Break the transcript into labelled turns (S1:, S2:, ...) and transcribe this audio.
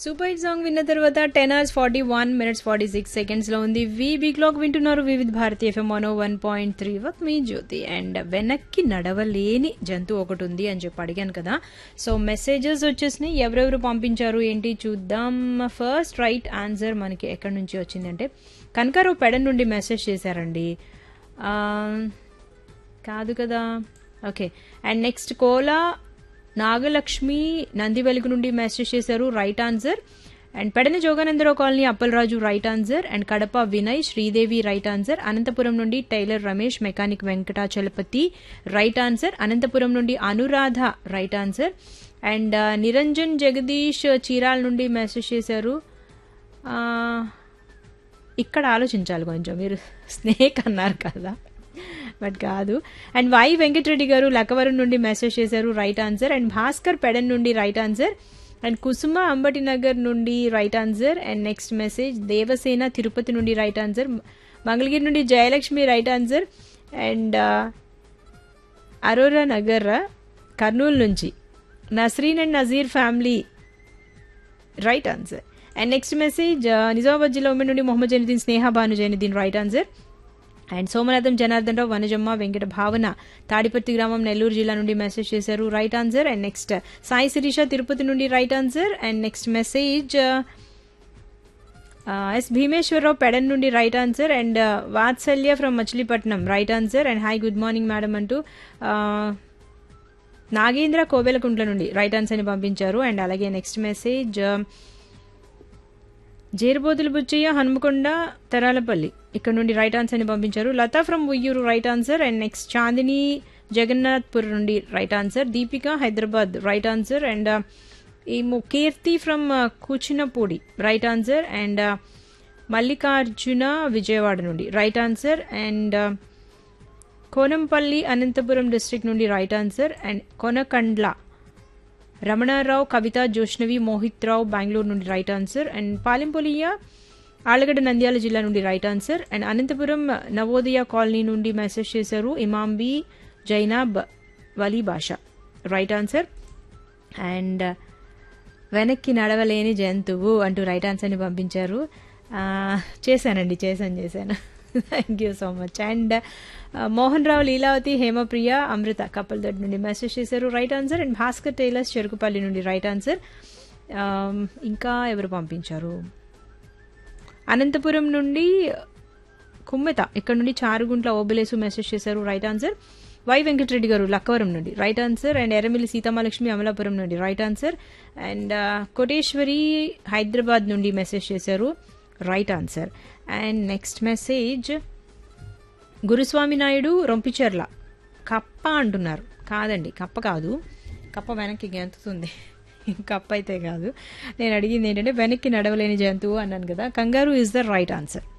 S1: super hit song విన్న తర్వాత ten hours forty one minutes forty six seconds లో ఉంది వీబీ క్లాక్ వింటున్నారు వివిధ భారతి ఎఫ్ఎం మనో one point three with me Jyothi and వెనక్కి నడవలేని జంతువు ఒకటి ఉంది అని చెప్పి అడిగాను కదా సో మెసేజెస్ వచ్చేసినాయి ఎవరెవరు పంపించారు ఏంటి చూద్దాం ఫస్ట్ రైట్ ఆన్సర్ మనకి ఎక్కడి నుంచి వచ్చిందంటే కనకారావు పెడ నుండి మెసేజ్ చేశారండి ఆ, కాదు కదా okay and next Kola Nagalakshmi Nandivelugu నుండి మెసేజ్ చేశారు right answer and Pedana Joganandarao colony Appalaraju right answer and Kadapa Vinay Sridevi right answer Anantapur నుండి tailor Ramesh mechanic Venkatachalapathi right answer Anantapur నుండి అనురాధ రైట్ ఆన్సర్ అండ్ ఆ, నిరంజన్ జగదీష్ చీరాల నుండి మెసేజ్ చేశారు ఆ, ఇక్కడ ఆలోచించాలి కొంచెం మీరు స్నేక్ అన్నారు కదా బట్ కాదు అండ్ వై వెంకటరెడ్డి గారు లక్కవరం నుండి మెసేజ్ చేశారు right answer and Bhaskar Pedana నుండి right answer and Kusuma Ambati Nagar నుండి right answer and next message Devasena Tirupati నుండి రైట్ ఆన్సర్ మంగళగిరి నుండి Jayalakshmi right answer and Arora Nagar Kurnool నుంచి Nasreen and Nazeer family right answer and next message Nizamabad జిల్లా ఉమెన్ నుండి Mohammed Zainuddin Sneha Bhanu Zainuddin right answer and Somanatham Janardhan Rao Vanajamma Venkata Bhavana Tadipatri గ్రామం నెల్లూరు జిల్లా నుండి మెసేజ్ చేశారు right answer and next Sai Sirisha Tirupati నుండి right answer and next message S Bhimeswararao Pedana నుండి right answer and Vatsalya from Machilipatnam right answer and hi good morning madam అంటూ uh, Nagendra Koilkuntla నుండి రైట్ ఆన్సర్ ని పంపించారు అండ్ అలాగే నెక్స్ట్ మెసేజ్ జేరుబోతుల బుచ్చయ్య హనుమకొండ తెరాలపల్లి ఇక్కడ నుండి రైట్ ఆన్సర్ ని పంపించారు Latha from Uyyuru right answer and next Chandini Jagannathpur నుండి right answer Deepika Hyderabad right answer and ఈ ము- Keerthi from Kuchinapudi right answer and Mallikarjuna Vijayawada నుండి right answer and Konampalli Anantapuram district నుండి right answer and Konakandla Ramana Rao Kavitha Joshnavi Mohit Rao Bengaluru నుండి right answer and Palempoliya Allagadda Nandyal జిల్లా నుండి right answer and Anantapuram Navodaya colony నుండి మెసేజ్ చేశారు ఇమాంబి జైనాబ్ వలీ భాష రైట్ ఆన్సర్ అండ్ వెనక్కి నడవలేని జంతువు అంటూ రైట్ ఆన్సర్ని పంపించారు ఆ, చేశానండి చేశాను చేశాను thank you so much and Mohan Rao Leelavathi Hemapriya Amrutha couple that నుండి మెసేజ్ చేశారు right answer and Bhaskar tailors Cherukupalli నుండి రైట్ ఆన్సర్ ఇంకా ఎవరు పంపించారు అనంతపురం నుండి కుమ్మెత ఇక్కడ నుండి చారుగుంట్ల ఓబులేసు మెసేజ్ చేశారు రైట్ ఆన్సర్ వై వెంకటరెడ్డి గారు లక్కవరం నుండి right answer and Erramilli Seethamalakshmi Amalapuram నుండి right answer and Koteswari Hyderabad నుండి మెసేజ్ చేశారు right answer and next message Guruswamy Naidu Rompicherla కప్ప అంటున్నారు కాదండి కప్ప కాదు కప్ప వెనక్కి గెంతుతుంది కప్ప అయితే కాదు నేను అడిగింది ఏంటంటే వెనక్కి నడవలేని జంతువు అన్నాను కదా కంగారు ఇస్ ద రైట్ ఆన్సర్